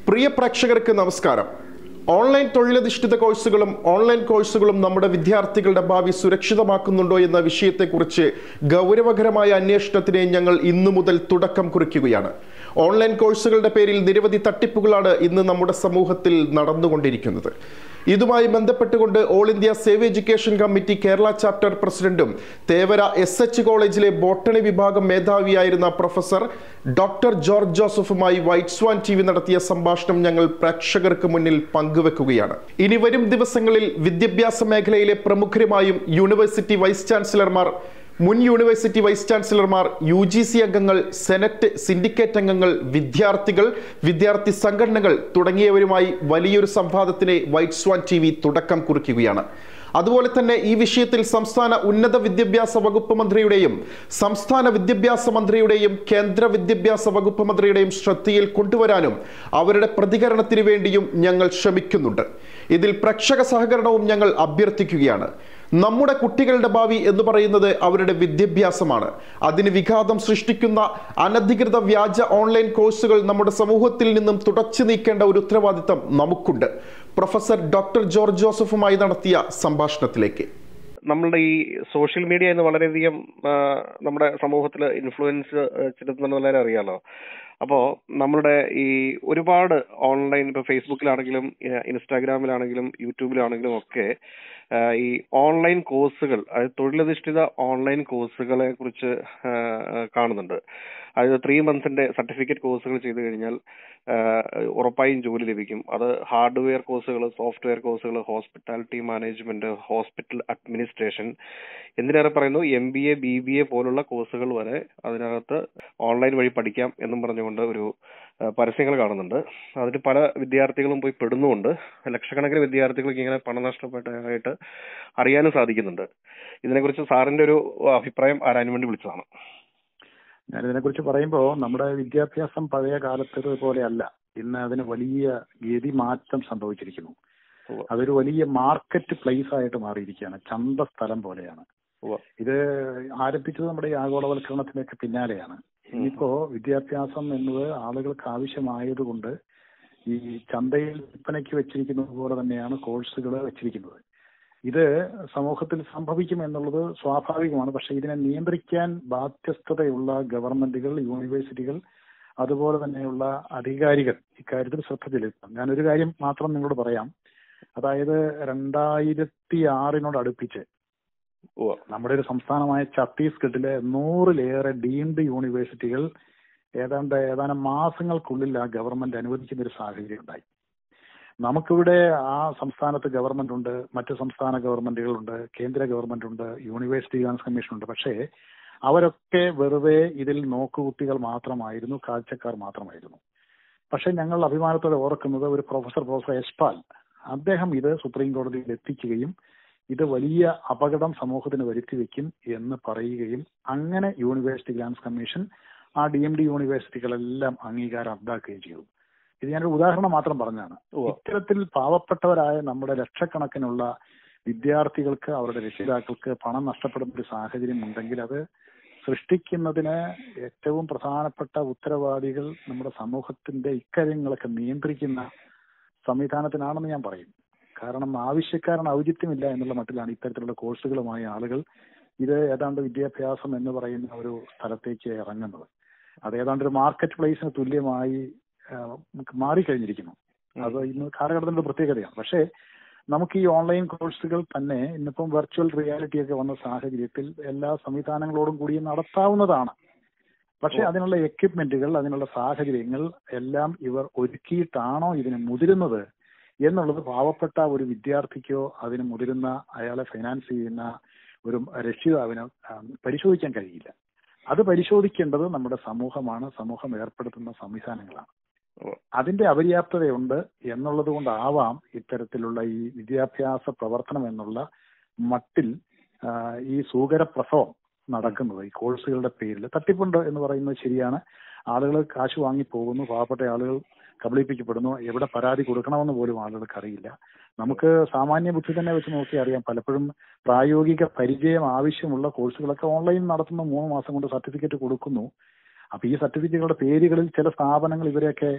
പ്രിയ പ്രേക്ഷകർക്ക് നമസ്കാരം ഓൺലൈൻ തൊഴിലധിഷ്ഠിത കോഴ്സുകളും ഓൺലൈൻ കോഴ്സുകളും നമ്മുടെ വിദ്യാർത്ഥികളുടെ ഭാവി സുരക്ഷിതമാക്കുന്നുണ്ടോ എന്ന വിഷയത്തെക്കുറിച്ച് ഗൗരവകരമായ അന്വേഷണത്തിന് ഞങ്ങൾ ഇന്നു മുതൽ തുടക്കം കുറിക്കുകയാണ് ഓൺലൈൻ കോഴ്സുകളുടെ പേരിൽ നിരവധി തട്ടിപ്പുകളാണ് ഇന്ന് നമ്മുടെ സമൂഹത്തിൽ നടന്നുകൊണ്ടിരിക്കുന്നത് ഇതുമായി ബന്ധപ്പെട്ടുകൊണ്ട് all India save education committee Kerala chapter പ്രസിഡന്റും തേവര എസ് എച്ച് കോളേജിലെ ബോട്ടണി വിഭാഗം മേധാവിയായിരുന്ന പ്രൊഫസർ ഡോക്ടർ ജോർജ് ജോസഫുമായി വൈറ്റ് സ്വാൻ ടി വി നടത്തിയ സംഭാഷണം ഞങ്ങൾ പ്രേക്ഷകർക്ക് മുന്നിൽ പങ്കുവെക്കുകയാണ് ഇനി വരും ദിവസങ്ങളിൽ വിദ്യാഭ്യാസ മേഖലയിലെ പ്രമുഖരുമായും യൂണിവേഴ്സിറ്റി വൈസ് ചാൻസലർമാർ മുൻ യൂണിവേഴ്സിറ്റി വൈസ് ചാൻസലർമാർ യു ജി സി അംഗങ്ങൾ സെനറ്റ് സിൻഡിക്കേറ്റ് അംഗങ്ങൾ വിദ്യാർത്ഥികൾ വിദ്യാർത്ഥി സംഘടനകൾ തുടങ്ങിയവരുമായി വലിയൊരു സംവാദത്തിന് വൈറ്റ് സ്വാൻ ടി വി തുടക്കം കുറിക്കുകയാണ് അതുപോലെ തന്നെ ഈ വിഷയത്തിൽ സംസ്ഥാന ഉന്നത വിദ്യാഭ്യാസ വകുപ്പ് മന്ത്രിയുടെയും സംസ്ഥാന വിദ്യാഭ്യാസ മന്ത്രിയുടെയും കേന്ദ്ര വിദ്യാഭ്യാസ വകുപ്പ് മന്ത്രിയുടെയും ശ്രദ്ധയിൽ കൊണ്ടുവരാനും അവരുടെ പ്രതികരണത്തിന് വേണ്ടിയും ഞങ്ങൾ ശ്രമിക്കുന്നുണ്ട് ഇതിൽ പ്രേക്ഷക സഹകരണവും ഞങ്ങൾ അഭ്യർത്ഥിക്കുകയാണ് നമ്മുടെ കുട്ടികളുടെ ഭാവി എന്ന് പറയുന്നത് അവരുടെ വിദ്യാഭ്യാസമാണ് അതിന് വിഘാതം സൃഷ്ടിക്കുന്ന അനധികൃത വ്യാജ ഓൺലൈൻ കോഴ്സുകൾ നമ്മുടെ സമൂഹത്തിൽ നിന്നും തുടച്ചു നീക്കേണ്ട ഒരു ഉത്തരവാദിത്തം നമുക്കുണ്ട് പ്രൊഫസർ ഡോക്ടർ ജോർജ് ജോസഫുമായി നടത്തിയ സംഭാഷണത്തിലേക്ക് നമ്മളുടെ ഈ സോഷ്യൽ മീഡിയ എന്ന് വളരെയധികം ആ, നമ്മുടെ സമൂഹത്തിൽ ഇൻഫ്ലുവൻസ് ചെലുത്തുന്നത് വളരെ അറിയാലോ അപ്പോ നമ്മളുടെ ഈ ഒരുപാട് ഓൺലൈൻ ഇപ്പൊ ഫേസ്ബുക്കിലാണെങ്കിലും ഏഹ്, ഇൻസ്റ്റാഗ്രാമിലാണെങ്കിലും യൂട്യൂബിലാണെങ്കിലും ഒക്കെ ആ, ഈ ഓൺലൈൻ കോഴ്സുകൾ അതായത് തൊഴിലധിഷ്ഠിത ഓൺലൈൻ കോഴ്സുകളെ കുറിച്ച് ആ, ആ, കാണുന്നുണ്ട് അതായത് ത്രീ മന്ത്സിന്റെ സർട്ടിഫിക്കറ്റ് കോഴ്സുകൾ ചെയ്തു കഴിഞ്ഞാൽ ആ, ഉറപ്പായും ജോലി ലഭിക്കും അത് ഹാർഡ്വെയർ കോഴ്സുകൾ സോഫ്റ്റ്വെയർ കോഴ്സുകൾ ഹോസ്പിറ്റാലിറ്റി മാനേജ്മെന്റ് ഹോസ്പിറ്റൽ അഡ്മിനിസ്ട്രേഷൻ എന്തിനേറെ പറയുന്നു M B A B B A പോലുള്ള കോഴ്സുകൾ വരെ അതിനകത്ത് ഓൺലൈൻ വഴി പഠിക്കാം എന്നും പറഞ്ഞുകൊണ്ട് ഒരു ആ, പരസ്യങ്ങൾ കാണുന്നുണ്ട് അതിൽ പല വിദ്യാർത്ഥികളും പോയി പെടുന്നുമുണ്ട് ലക്ഷക്കണക്കിന് വിദ്യാർത്ഥികൾക്ക് ഇങ്ങനെ പണം നഷ്ടപ്പെട്ടതായിട്ട് അറിയാനും സാധിക്കുന്നുണ്ട് ഇതിനെക്കുറിച്ച് സാറിന്റെ ഒരു അഭിപ്രായം ആരാനും വേണ്ടി വിളിച്ചതാണ് ഞാൻ ഇതിനെക്കുറിച്ച് പറയുമ്പോൾ നമ്മുടെ വിദ്യാഭ്യാസം പഴയ കാലത്തേത് പോലെയല്ല ഇന്ന് അതിന് വലിയ ഗതി മാറ്റം സംഭവിച്ചിരിക്കുന്നു ഉവ്വ. അതൊരു വലിയ മാർക്കറ്റ് പ്ലേസ് ആയിട്ട് മാറിയിരിക്കുകയാണ് ചന്ത സ്ഥലം പോലെയാണ് ഉവ്വ. ഇത് ആരംഭിച്ചത് നമ്മുടെ ഈ ആഗോളവൽക്കരണത്തിനൊക്കെ പിന്നാലെയാണ് ഇനിയിപ്പോ വിദ്യാഭ്യാസം എന്നത് ആളുകൾക്ക് ആവശ്യമായതുകൊണ്ട് ഈ ചന്തയിൽ വിൽപ്പനയ്ക്ക് വെച്ചിരിക്കുന്നത് പോലെ തന്നെയാണ് കോഴ്സുകൾ വെച്ചിരിക്കുന്നത് ഇത് സമൂഹത്തിൽ സംഭവിക്കും എന്നുള്ളത് സ്വാഭാവികമാണ് പക്ഷെ ഇതിനെ നിയന്ത്രിക്കാൻ ബാധ്യസ്ഥതയുള്ള ഗവൺമെന്റുകൾ യൂണിവേഴ്സിറ്റികൾ അതുപോലെ തന്നെയുള്ള അധികാരികൾ ഇക്കാര്യത്തിൽ ശ്രദ്ധ ചെലുത്തണം ഞാനൊരു കാര്യം മാത്രം നിങ്ങളോട് പറയാം അതായത് രണ്ടായിരത്തി ആറിനോട് അടുപ്പിച്ച് ഉവ്വ. നമ്മുടെ ഒരു സംസ്ഥാനമായ ഛത്തീസ്ഗഡിലെ നൂറിലേറെ ഡീംഡ് യൂണിവേഴ്സിറ്റികൾ ഏതാണ്ട് ഏതാനും മാസങ്ങൾക്കുള്ളിൽ ആ ഗവൺമെന്റ് അനുവദിക്കുന്ന ഒരു സാഹചര്യം ഉണ്ടായി നമുക്കിവിടെ ആ സംസ്ഥാനത്ത് ഗവൺമെന്റ് ഉണ്ട് മറ്റു സംസ്ഥാന ഗവൺമെന്റുകളുണ്ട് കേന്ദ്ര ഗവൺമെന്റ് ഉണ്ട് യൂണിവേഴ്സിറ്റി ഗ്രാൻസ് കമ്മീഷൻ ഉണ്ട് പക്ഷേ അവരൊക്കെ വെറുതെ ഇതിൽ നോക്കുകുത്തികൾ മാത്രമായിരുന്നു കാഴ്ചക്കാർ മാത്രമായിരുന്നു പക്ഷെ ഞങ്ങൾ അഭിമാനത്തോടെ ഓർക്കുന്നത് ഒരു പ്രൊഫസർ പ്രൊഫസർ യശ്പാൽ അദ്ദേഹം ഇത് സുപ്രീം കോടതിയിൽ എത്തിക്കുകയും ഇത് വലിയ അപകടം സമൂഹത്തിന് വരുത്തി വെക്കും എന്ന് പറയുകയും അങ്ങനെ യൂണിവേഴ്സിറ്റി ഗ്രാൻസ് കമ്മീഷൻ ആ ഡി എം ഡി യൂണിവേഴ്സിറ്റികളെല്ലാം അംഗീകാരം റദ്ദാക്കുകയും ചെയ്തു ഇത് ഞാനൊരു ഉദാഹരണം മാത്രം പറഞ്ഞാണ് ഉവ്വ. ഇത്തരത്തിൽ പാവപ്പെട്ടവരായ നമ്മുടെ ലക്ഷക്കണക്കിനുള്ള വിദ്യാർത്ഥികൾക്ക് അവരുടെ രക്ഷിതാക്കൾക്ക് പണം നഷ്ടപ്പെടുന്ന ഒരു സാഹചര്യം ഉണ്ടെങ്കിൽ അത് സൃഷ്ടിക്കുന്നതിന് ഏറ്റവും പ്രധാനപ്പെട്ട ഉത്തരവാദികൾ നമ്മുടെ സമൂഹത്തിന്റെ ഇക്കാര്യങ്ങളൊക്കെ നിയന്ത്രിക്കുന്ന സംവിധാനത്തിനാണെന്ന് ഞാൻ പറയും കാരണം ആവശ്യക്കാരന് ഔചിത്യമില്ല എന്നുള്ള മട്ടിലാണ് ഇത്തരത്തിലുള്ള കോഴ്സുകളുമായി ആളുകൾ ഇത് ഏതാണ്ട് വിദ്യാഭ്യാസം എന്ന് പറയുന്ന ഒരു സ്ഥലത്തേക്ക് ഇറങ്ങുന്നത് അത് ഏതാണ്ട് ഒരു മാർക്കറ്റ് പ്ലേസിന് തുല്യമായി ആ, നമുക്ക് മാറിക്കഴിഞ്ഞിരിക്കുന്നു അത് ഇന്ന് കാലഘട്ടത്തിന്റെ പ്രത്യേകതയാണ് പക്ഷേ നമുക്ക് ഈ ഓൺലൈൻ കോഴ്സുകൾ തന്നെ ഇന്നിപ്പം വെർച്വൽ റിയാലിറ്റി ഒക്കെ വന്ന സാഹചര്യത്തിൽ എല്ലാ സംവിധാനങ്ങളോടും കൂടി നടത്താവുന്നതാണ് പക്ഷെ അതിനുള്ള എക്യുപ്മെന്റുകൾ അതിനുള്ള സാഹചര്യങ്ങൾ എല്ലാം ഇവർ ഒരുക്കിയിട്ടാണോ ഇതിന് മുതിരുന്നത് എന്നുള്ളത് പാവപ്പെട്ട ഒരു വിദ്യാർത്ഥിക്കോ അതിന് മുതിരുന്ന അയാളെ ഫൈനാൻസ് ചെയ്യുന്ന ഒരു രക്ഷിതാവിനോ ആ, പരിശോധിക്കാൻ കഴിയില്ല അത് പരിശോധിക്കേണ്ടത് നമ്മുടെ സമൂഹമാണ് സമൂഹം ഏർപ്പെടുത്തുന്ന സംവിധാനങ്ങളാണ് ഉവ്വ. അതിന്റെ അപര്യാപ്തതയുണ്ട് എന്നുള്ളത് കൊണ്ടാവാം ഇത്തരത്തിലുള്ള ഈ വിദ്യാഭ്യാസ പ്രവർത്തനം എന്നുള്ള മട്ടിൽ ആ, ഈ സൂകരപ്രസവം നടക്കുന്നത് ഈ കോഴ്സുകളുടെ പേരിൽ തട്ടിപ്പുണ്ട് എന്ന് പറയുന്നത് ശരിയാണ് ആളുകൾ കാശ് വാങ്ങി പോകുന്നു പാവപ്പെട്ട ആളുകൾ കബളിപ്പിക്കപ്പെടുന്നു എവിടെ പരാതി കൊടുക്കണമെന്ന് പോലും ആളുകൾക്ക് അറിയില്ല നമുക്ക് സാമാന്യ ബുദ്ധി തന്നെ വെച്ച് നോക്കി അറിയാം പലപ്പോഴും പ്രായോഗിക പരിചയം ആവശ്യമുള്ള കോഴ്സുകളൊക്കെ ഓൺലൈൻ നടത്തുന്ന മൂന്ന് മാസം കൊണ്ട് സർട്ടിഫിക്കറ്റ് കൊടുക്കുന്നു അപ്പൊ ഈ സർട്ടിഫിക്കറ്റുകളുടെ പേരുകളിൽ ചില സ്ഥാപനങ്ങൾ ഇവരെയൊക്കെ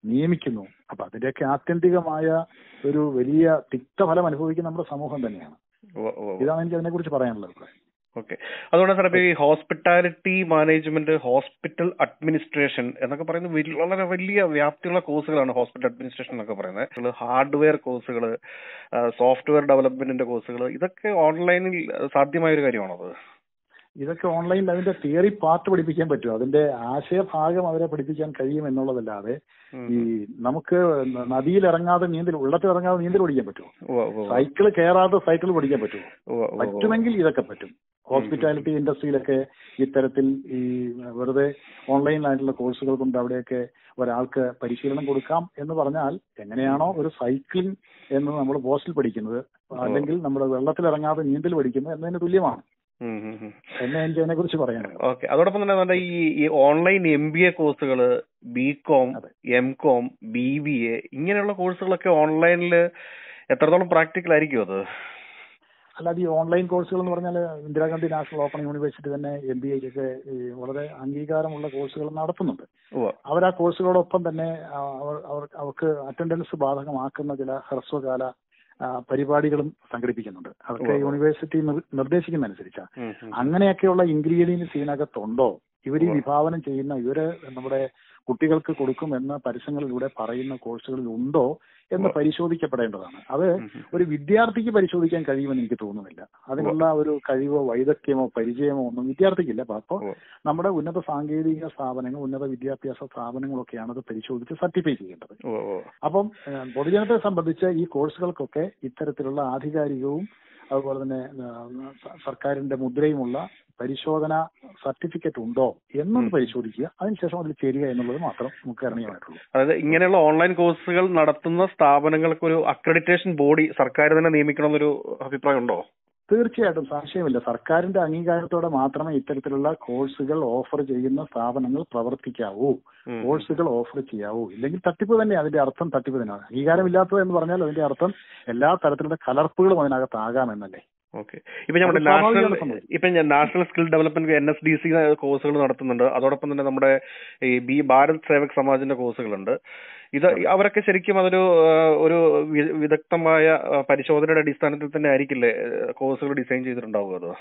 നിയമിക്കുന്നു അപ്പൊ അതിന്റെയൊക്കെ ആത്യന്തികമായ ഒരു വലിയ തിക്തഫലം അനുഭവിക്കുന്ന നമ്മുടെ സമൂഹം തന്നെയാണ് ഉവ്വ് ഉവ്വ് ഉവ്വ്. ഇതാണ് എനിക്ക് അതിനെ കുറിച്ച് പറയാനുള്ളത് അഭിപ്രായം ഓക്കെ അതുകൊണ്ട് സാർ ഇപ്പൊ ഈ ഹോസ്പിറ്റാലിറ്റി മാനേജ്മെന്റ് ഹോസ്പിറ്റൽ അഡ്മിനിസ്ട്രേഷൻ എന്നൊക്കെ പറയുന്നത് വലിയ- വളരെ വലിയ വ്യാപ്തിയുള്ള കോഴ്സുകളാണ് ഹോസ്പിറ്റൽ അഡ്മിനിസ്ട്രേഷൻ എന്നൊക്കെ പറയുന്നത് ഹാർഡ്വെയർ കോഴ്സുകൾ സോഫ്റ്റ്വെയർ ഡെവലപ്മെന്റിന്റെ കോഴ്സുകൾ ഇതൊക്കെ ഓൺലൈനിൽ സാധ്യമായ ഒരു കാര്യമാണത് ഇതൊക്കെ ഓൺലൈനിൽ അതിന്റെ തിയറി പാർട്ട് പഠിപ്പിക്കാൻ പറ്റും അതിന്റെ ആശയഭാഗം അവരെ പഠിപ്പിക്കാൻ കഴിയും എന്നുള്ളതല്ലാതെ ഉം. ഈ നമുക്ക് ന- നദിയിൽ ഇറങ്ങാതെ നീന്തൽ വെള്ളത്തിൽ ഇറങ്ങാതെ നീന്തൽ പഠിക്കാൻ പറ്റുമോ ഉവ്വ് ഉവ്വ് ഉവ്വ്. സൈക്കിൾ കയറാതെ സൈക്കിൾ പഠിക്കാൻ പറ്റുമോ ഉവ്വ് ഉവ്വ് ഉവ്വ്. പറ്റുമെങ്കിൽ ഇതൊക്കെ പറ്റും ഹോസ്പിറ്റാലിറ്റി ഇൻഡസ്ട്രിയിലൊക്കെ ഇത്തരത്തിൽ ഈ വെറുതെ ഓൺലൈനിലായിട്ടുള്ള കോഴ്സുകൾ കൊണ്ട് അവിടെയൊക്കെ ഒരാൾക്ക് പരിശീലനം കൊടുക്കാം എന്ന് പറഞ്ഞാൽ എങ്ങനെയാണോ ഒരു സൈക്ലിംഗ് എന്ന് നമ്മൾ പോസ്റ്റിൽ പഠിക്കുന്നത് അല്ലെങ്കിൽ നമ്മൾ വെള്ളത്തിൽ ഇറങ്ങാതെ നീന്തൽ പഠിക്കുന്നത് എന്നതിന് തുല്യമാണ് ഉം ഉം ഉം. എന്ന് എനിക്ക് അതിനെ കുറിച്ച് പറയാനുള്ളത് ഓക്കെ അതോടൊപ്പം തന്നെ നമ്മുടെ ഈ ഈ ഓൺലൈൻ എം ബി എ കോഴ്സുകൾ ബി കോം അതെ. M com B B A ഇങ്ങനെയുള്ള കോഴ്സുകളൊക്കെ ഓൺലൈനിൽ എത്രത്തോളം പ്രാക്ടിക്കൽ ആയിരിക്കും അത് അല്ലാതെ ഈ ഓൺലൈൻ കോഴ്സുകൾ എന്ന് പറഞ്ഞാൽ ഇന്ദിരാഗാന്ധി നാഷണൽ ഓപ്പൺ യൂണിവേഴ്സിറ്റി തന്നെ എം ബി എക്കൊക്കെ വളരെ അംഗീകാരമുള്ള കോഴ്സുകൾ നടത്തുന്നുണ്ട് ഉവ്വ്. അവർ ആ കോഴ്സുകളോടൊപ്പം തന്നെ ആ, അവർ അവർ അവർക്ക് അറ്റൻഡൻസ് ബാധകമാക്കുന്ന ചില ഹ്രസ്വകാല ആ, പരിപാടികളും സംഘടിപ്പിക്കുന്നുണ്ട് അതൊക്കെ ഉവ്വ്. യൂണിവേഴ്സിറ്റി നിർ- നിർദ്ദേശിക്കുന്ന അനുസരിച്ചാ ഉം ഉം. അങ്ങനെയൊക്കെയുള്ള ഇൻഗ്രീഡിയൻസ് ഇതിനകത്തുണ്ടോ ഇവർ ഈ ഉവ്വ്. വിഭാവനം ചെയ്യുന്ന ഇവര് നമ്മുടെ കുട്ടികൾക്ക് കൊടുക്കും എന്ന പരസ്യങ്ങളിലൂടെ പറയുന്ന കോഴ്സുകളിൽ ഉണ്ടോ എന്ന് ഉവ്വ്. പരിശോധിക്കപ്പെടേണ്ടതാണ് അത് ഉം ഉം. ഒരു വിദ്യാർത്ഥിക്ക് പരിശോധിക്കാൻ കഴിയുമെന്ന് എനിക്ക് തോന്നുന്നില്ല അതിനുള്ള ഒരു കഴിവോ വൈദഗ്ധ്യമോ പരിചയമോ ഒന്നും വിദ്യാർത്ഥിക്കില്ല അപ്പോൾ ഉവ്വ്. നമ്മുടെ ഉന്നത സാങ്കേതിക സ്ഥാപനങ്ങൾ ഉന്നത വിദ്യാഭ്യാസ സ്ഥാപനങ്ങളൊക്കെയാണ് അത് പരിശോധിച്ച് സർട്ടിഫൈ ചെയ്യേണ്ടത് ഉവ്വ് ഉവ്വ്. അപ്പം ഏഹ്, പൊതുജനത്തെ സംബന്ധിച്ച് ഈ കോഴ്സുകൾക്കൊക്കെ ഇത്തരത്തിലുള്ള ആധികാരികവും അതുപോലെ തന്നെ ഏഹ്, സ- സർക്കാരിന്റെ മുദ്രയുമുള്ള പരിശോധന സർട്ടിഫിക്കറ്റ് ഉണ്ടോ എന്നൊന്ന് ഉം. പരിശോധിക്കുക അതിനുശേഷം അതിൽ ചേരുക എന്നുള്ളത് മാത്രം നമുക്ക് കരണീയമായിട്ടുള്ളൂ അതായത് ഇങ്ങനെയുള്ള ഓൺലൈൻ കോഴ്സുകൾ നടത്തുന്ന സ്ഥാപനങ്ങൾക്ക് ഒരു അക്രഡിറ്റേഷൻ ബോഡി സർക്കാർ തന്നെ നിയമിക്കണമെന്നൊരു അഭിപ്രായം ഉണ്ടോ തീർച്ചയായിട്ടും സംശയമില്ല സർക്കാരിന്റെ അംഗീകാരത്തോടെ മാത്രമേ ഇത്തരത്തിലുള്ള കോഴ്സുകൾ ഓഫർ ചെയ്യുന്ന സ്ഥാപനങ്ങൾ പ്രവർത്തിക്കാവൂ ഉം. കോഴ്സുകൾ ഓഫർ ചെയ്യാവൂ ഇല്ലെങ്കിൽ തട്ടിപ്പ് തന്നെ അതിന്റെ അർത്ഥം തട്ടിപ്പ് തന്നെയാണ് അംഗീകാരമില്ലാത്തത് എന്ന് പറഞ്ഞാൽ അതിന്റെ അർത്ഥം എല്ലാ തരത്തിലുള്ള കലർപ്പുകളും അതിനകത്താകാം എന്നല്ലേ ഓക്കെ ഇപ്പൊ നമ്മുടെ അത് നാഷണൽ സ്വാഭാവികമാണ് സംഭവിക്കുന്നത്. ഇപ്പൊ ഞാൻ national skill development N S D C കോഴ്സുകൾ നടത്തുന്നുണ്ട് അതോടൊപ്പം തന്നെ നമ്മുടെ ഈ ബി ഭാരത് സേവക് സമാജിന്റെ കോഴ്സുകളുണ്ട് ഇത് അവരൊക്കെ ശരിക്കും അതൊരു ആ, ഒരു വി- വിദഗ്ധമായ ആ, പരിശോധനയുടെ അടിസ്ഥാനത്തിൽ തന്നെ ആയിരിക്കില്ലേ കോഴ്സുകൾ ഡിസൈൻ ചെയ്തിട്ടുണ്ടാവുക അത്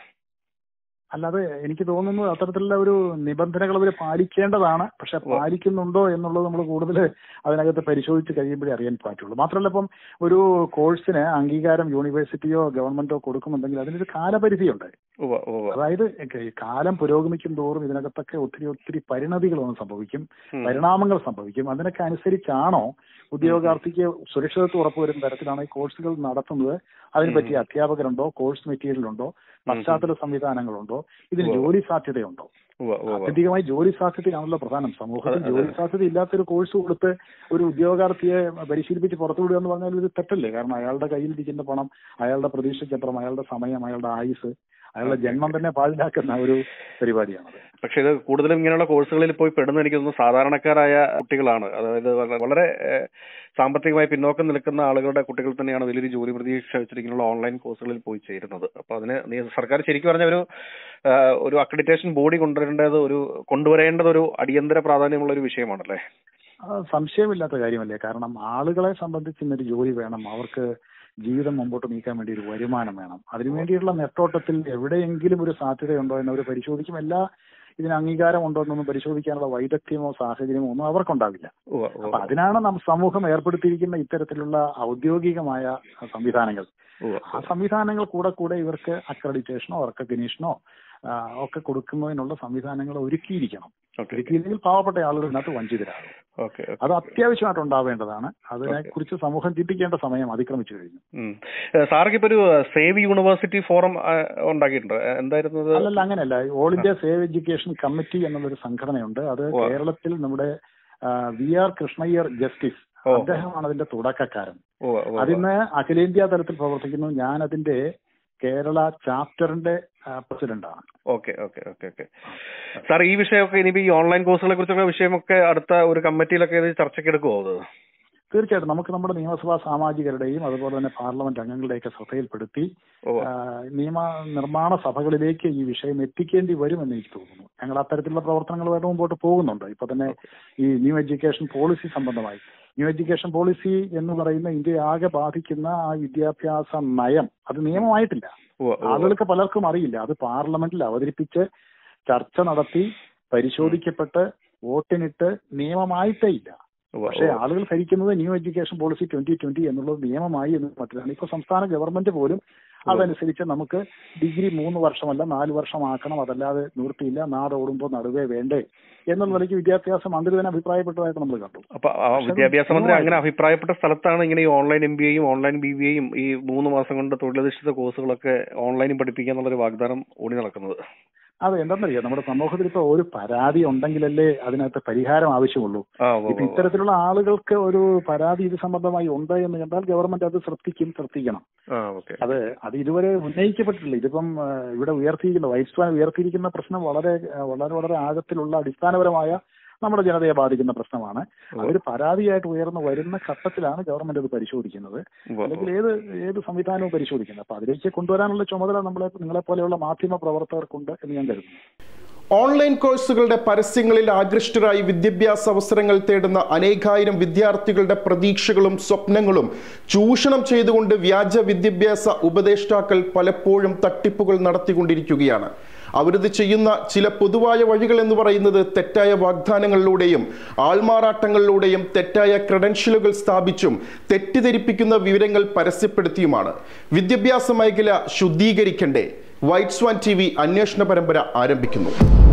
അല്ലാതെ എനിക്ക് തോന്നുന്നു അത്തരത്തിലുള്ള ഒരു നിബന്ധനകൾ അവർ പാലിക്കേണ്ടതാണ് പക്ഷെ പാലിക്കുന്നുണ്ടോ എന്നുള്ളത് നമ്മൾ കൂടുതൽ അതിനകത്ത് പരിശോധിച്ച് കഴിയുമ്പോഴേ അറിയാൻ പറ്റുള്ളൂ മാത്രമല്ല ഇപ്പം ഒരു കോഴ്സിന് അംഗീകാരം യൂണിവേഴ്സിറ്റിയോ ഗവൺമെന്റോ കൊടുക്കുന്നുണ്ടെങ്കിൽ അതിനൊരു കാലപരിധിയുണ്ട് ഉവ്വ ഉവ്വ അതായത് ഈ കാലം പുരോഗമിക്കും തോറും ഇതിനകത്തൊക്കെ ഒത്തിരി ഒത്തിരി പരിണതികൾ വന്ന് സംഭവിക്കും ഉം. പരിണാമങ്ങൾ സംഭവിക്കും അതിനൊക്കെ അനുസരിച്ചാണോ ഉദ്യോഗാർത്ഥിക്ക് സുരക്ഷിതത്വം ഉറപ്പുവരുന്ന തരത്തിലാണ് ഈ കോഴ്സുകൾ നടത്തുന്നത് അതിന് പറ്റിയ അധ്യാപകരുണ്ടോ കോഴ്സ് മെറ്റീരിയൽ ഉണ്ടോ പശ്ചാത്തല സംവിധാനങ്ങളുണ്ടോ ഇതിന് ഉവ്വ്. ജോലി സാധ്യതയുണ്ടോ ഉവ്വ ഉവ്വ അത്യധികമായി ജോലി സാധ്യതയാണല്ലോ പ്രധാനം സമൂഹത്തിൽ അതെ, അതെ. ജോലി സാധ്യത ഇല്ലാത്തൊരു കോഴ്സ് കൊടുത്ത് ഒരു ഉദ്യോഗാർത്ഥിയെ പരിശീലിപ്പിച്ച് പുറത്തു വിടുക എന്ന് പറഞ്ഞാൽ ഇത് തെറ്റല്ലേ കാരണം അയാളുടെ കയ്യിലിരിക്കുന്ന പണം അയാളുടെ പ്രതീക്ഷയ്ക്കപ്പുറം അയാളുടെ സമയം അയാളുടെ ആയുസ് അയാളുടെ ജന്മം തന്നെ പാഴിലാക്കുന്ന ഒരു പരിപാടിയാണത് പക്ഷെ ഇത് കൂടുതലും ഇങ്ങനെയുള്ള കോഴ്സുകളിൽ പോയി പെടുന്ന എനിക്ക് തോന്നുന്നു സാധാരണക്കാരായ കുട്ടികളാണ് അതായത് വള- വളരെ ഏഹ്, സാമ്പത്തികമായി പിന്നോക്കം നിൽക്കുന്ന ആളുകളുടെ കുട്ടികൾ തന്നെയാണ് വലിയൊരു ജോലി പ്രതീക്ഷ വെച്ചിരിക്കുന്ന ഓൺലൈൻ കോഴ്സുകളിൽ പോയി ചേരുന്നത് അപ്പൊ അതിന് നീ- സർക്കാർ ശരിക്കും പറഞ്ഞ ഒരു ആഹ്, ഒരു അക്രഡിറ്റേഷൻ ബോഡി കൊണ്ടുവരേണ്ടത് ഒരു കൊണ്ടുവരേണ്ടത് ഒരു അടിയന്തര പ്രാധാന്യമുള്ള ഒരു വിഷയമാണല്ലേ അത് സംശയമില്ലാത്ത കാര്യമല്ലേ കാരണം ആളുകളെ സംബന്ധിച്ച് ഇന്നൊരു ജോലി വേണം അവർക്ക് ജീവിതം മുമ്പോട്ട് നീക്കാൻ വേണ്ടി ഒരു വരുമാനം വേണം അതിനുവേണ്ടിയുള്ള നെട്ടോട്ടത്തിൽ എവിടെയെങ്കിലും ഒരു സാധ്യതയുണ്ടോ എന്ന് അവർ പരിശോധിക്കും എല്ലാ ഇതിന് അംഗീകാരം ഉണ്ടോ എന്നൊന്നും പരിശോധിക്കാനുള്ള വൈദഗ്ധ്യമോ സാഹചര്യമോ ഒന്നും അവർക്കുണ്ടാവില്ല ഉവ്വ, അപ്പൊ ഉവ്വ, അതിനാണ് നമ്മ സമൂഹം ഏർപ്പെടുത്തിയിരിക്കുന്ന ഇത്തരത്തിലുള്ള ഔദ്യോഗികമായ സംവിധാനങ്ങൾ ഉവ്വ. ആ സംവിധാനങ്ങൾ കൂടെ കൂടെ ഇവർക്ക് അക്രഡിറ്റേഷനോ റെക്കഗ്നീഷനോ ഒക്കെ കൊടുക്കുന്നതിനുള്ള സംവിധാനങ്ങൾ ഒരുക്കിയിരിക്കണം ഓക്കെ ഒരുക്കിയില്ലെങ്കിൽ പാവപ്പെട്ട ആളുകൾ ഇതിനകത്ത് വഞ്ചിതരാകും ഓക്കെ ഓക്കെ. അത് അത്യാവശ്യമായിട്ട് ഉണ്ടാവേണ്ടതാണ് അതിനെക്കുറിച്ച് സമൂഹം ചിന്തിക്കേണ്ട സമയം അതിക്രമിച്ചു കഴിഞ്ഞു ഉം. ഏഹ്, സാർക്ക് ഇപ്പൊ ഒരു സേവ് യൂണിവേഴ്സിറ്റി ഫോറം ആഹ്, ഉണ്ടാക്കിയിട്ടുണ്ട് ഏഹ്, എന്തായിരുന്നു അത്? അല്ലല്ല അങ്ങനെയല്ല all India save education committee എന്നുള്ളൊരു സംഘടനയുണ്ട് അത് ഓ. കേരളത്തിൽ നമ്മുടെ വി ആർ കൃഷ്ണയ്യർ ജസ്റ്റിസ് ഓ. അദ്ദേഹമാണ് അതിന്റെ തുടക്കക്കാരൻ ഉവ്വ, ഉവ്വ, ഉവ്വ. അതിന്ന് അഖിലേന്ത്യാ തലത്തിൽ പ്രവർത്തിക്കുന്നു ഞാൻ അതിന്റെ കേരള ചാപ്റ്ററിന്റെ പ്രസിഡന്റാണ് okay okay okay okay sir ഈ വിഷയമൊക്കെ ഇനിയിപ്പോ ഈ ഓൺലൈൻ കോഴ്സുകളെ കുറിച്ചുള്ള വിഷയമൊക്കെ അടുത്ത ഒരു കമ്മിറ്റിയിലൊക്കെ ഇത് ചർച്ചയ്ക്ക് എടുക്കുമോ അത് തീർച്ചയായിട്ടും നമുക്ക് നമ്മുടെ നിയമസഭാ സാമാജികരുടെയും അതുപോലെ തന്നെ പാർലമെന്റ് അംഗങ്ങളുടെയൊക്കെ ശ്രദ്ധയിൽപ്പെടുത്തി ഓ ആ, നിയമ നിർമ്മാണ സഭകളിലേക്ക് ഈ വിഷയം എത്തിക്കേണ്ടി വരുമെന്ന് എനിക്ക് തോന്നുന്നു ഞങ്ങൾ അത്തരത്തിലുള്ള പ്രവർത്തനങ്ങളുമായിട്ട് മുമ്പോട്ട് പോകുന്നുണ്ട് ഇപ്പൊ തന്നെ ഈ ന്യൂ എഡ്യൂക്കേഷൻ പോളിസി സംബന്ധമായി ന്യൂ എഡ്യൂക്കേഷൻ പോളിസി എന്ന് പറയുന്ന ഇന്ത്യയെ ആകെ ബാധിക്കുന്ന ആ വിദ്യാഭ്യാസ നയം അത് നിയമമായിട്ടില്ല ഉവ്വ് ഉവ്വ്. ആളുകൾക്ക് പലർക്കും അറിയില്ല അത് പാർലമെന്റിൽ അവതരിപ്പിച്ച് ചർച്ച നടത്തി പരിശോധിക്കപ്പെട്ട് വോട്ടിനിട്ട് നിയമമായിട്ടേ ഇല്ല ഉവ്വ് പക്ഷേ ഉവ്വ്. ആളുകൾ ഭരിക്കുന്നത് new education policy twenty twenty എന്നുള്ളത് നിയമമായി എന്ന് മറ്റിലാണ് ഇപ്പൊ സംസ്ഥാന ഗവൺമെന്റ് പോലും അതനുസരിച്ച് നമുക്ക് ഡിഗ്രി മൂന്ന് വർഷമല്ല നാല് വർഷമാക്കണം അതല്ലാതെ നിവൃത്തിയില്ല നാട് ഓടുമ്പോൾ നടുവേ വേണ്ടേ എന്നുള്ള നിലയ്ക്ക് വിദ്യാഭ്യാസ മന്ത്രി തന്നെ അഭിപ്രായപ്പെട്ടതായിട്ട് നമ്മൾ കണ്ടു അപ്പൊ ആ വിദ്യാഭ്യാസ മന്ത്രി അങ്ങനെ അഭിപ്രായപ്പെട്ട സ്ഥലത്താണ് ഇങ്ങനെ ഈ ഓൺലൈൻ എം ബി എയും ഓൺലൈൻ ബി ബി എയും ഈ മൂന്ന് മാസം കൊണ്ട് തൊഴിലധിഷ്ഠിത കോഴ്സുകളൊക്കെ ഓൺലൈനിൽ പഠിപ്പിക്കുക എന്നുള്ളൊരു വാഗ്ദാനം ഓടി നടക്കുന്നത് അത് എന്താണെന്നറിയാം നമ്മുടെ സമൂഹത്തിൽ ഇപ്പൊ ഒരു പരാതി ഉണ്ടെങ്കിലല്ലേ അതിനകത്ത് പരിഹാരം ആവശ്യമുള്ളൂ ആ ഉവ്വ് ഇപ്പൊ ഉവ്വ്. ഇത്തരത്തിലുള്ള ആളുകൾക്ക് ഒരു പരാതി ഇത് സംബന്ധമായി ഉണ്ട് എന്ന് കണ്ടാൽ ഗവൺമെന്റ് അത് ശ്രദ്ധിക്കും ശ്രദ്ധിക്കണം ആ ഓക്കെ അത് അത് ഇതുവരെ ഉന്നയിക്കപ്പെട്ടിട്ടില്ല ഇതിപ്പം ആ, ഇവിടെ ഉയർത്തിയിരിക്കുന്ന വൈസ് ചാൻസലർ ഉയർത്തിയിരിക്കുന്ന പ്രശ്നം വളരെ ആ, വളരെ വളരെ ആഴത്തിലുള്ള അടിസ്ഥാനപരമായ നമ്മുടെ ജനതയെ ബാധിക്കുന്ന പ്രശ്നമാണ് അതൊരു പരാതിയായിട്ട് ഉയർന്നു വരുന്ന ഘട്ടത്തിലാണ് ഗവൺമെന്റ് അത് പരിശോധിക്കുന്നത് ഉവ്വ് അല്ലെങ്കിൽ ഏത് ഏത് സംവിധാനവും പരിശോധിക്കുന്നത് അപ്പൊ അതിലേക്ക് കൊണ്ടുവരാനുള്ള ചുമതല നമ്മളെ നിങ്ങളെ പോലെയുള്ള മാധ്യമ പ്രവർത്തകർക്കുണ്ട് എന്ന് ഞാൻ കരുതുന്നു ഓൺലൈൻ കോഴ്സുകളുടെ പരസ്യങ്ങളിൽ ആകൃഷ്ടരായി വിദ്യാഭ്യാസ അവസരങ്ങൾ തേടുന്ന അനേകായിരം വിദ്യാർത്ഥികളുടെ പ്രതീക്ഷകളും സ്വപ്നങ്ങളും ചൂഷണം ചെയ്തുകൊണ്ട് വ്യാജ വിദ്യാഭ്യാസ ഉപദേഷ്ടാക്കൾ പലപ്പോഴും തട്ടിപ്പുകൾ നടത്തിക്കൊണ്ടിരിക്കുകയാണ് അവരിത് ചെയ്യുന്ന ചില പൊതുവായ വഴികൾ എന്ന് പറയുന്നത് തെറ്റായ വാഗ്ദാനങ്ങളിലൂടെയും ആൾമാറാട്ടങ്ങളിലൂടെയും തെറ്റായ ക്രെഡൻഷ്യലുകൾ സ്ഥാപിച്ചും തെറ്റിദ്ധരിപ്പിക്കുന്ന വിവരങ്ങൾ പരസ്യപ്പെടുത്തിയുമാണ് വിദ്യാഭ്യാസ മേഖല ശുദ്ധീകരിക്കണ്ടേ വൈറ്റ് സ്വാൻ ടി വി അന്വേഷണ പരമ്പര ആരംഭിക്കുന്നു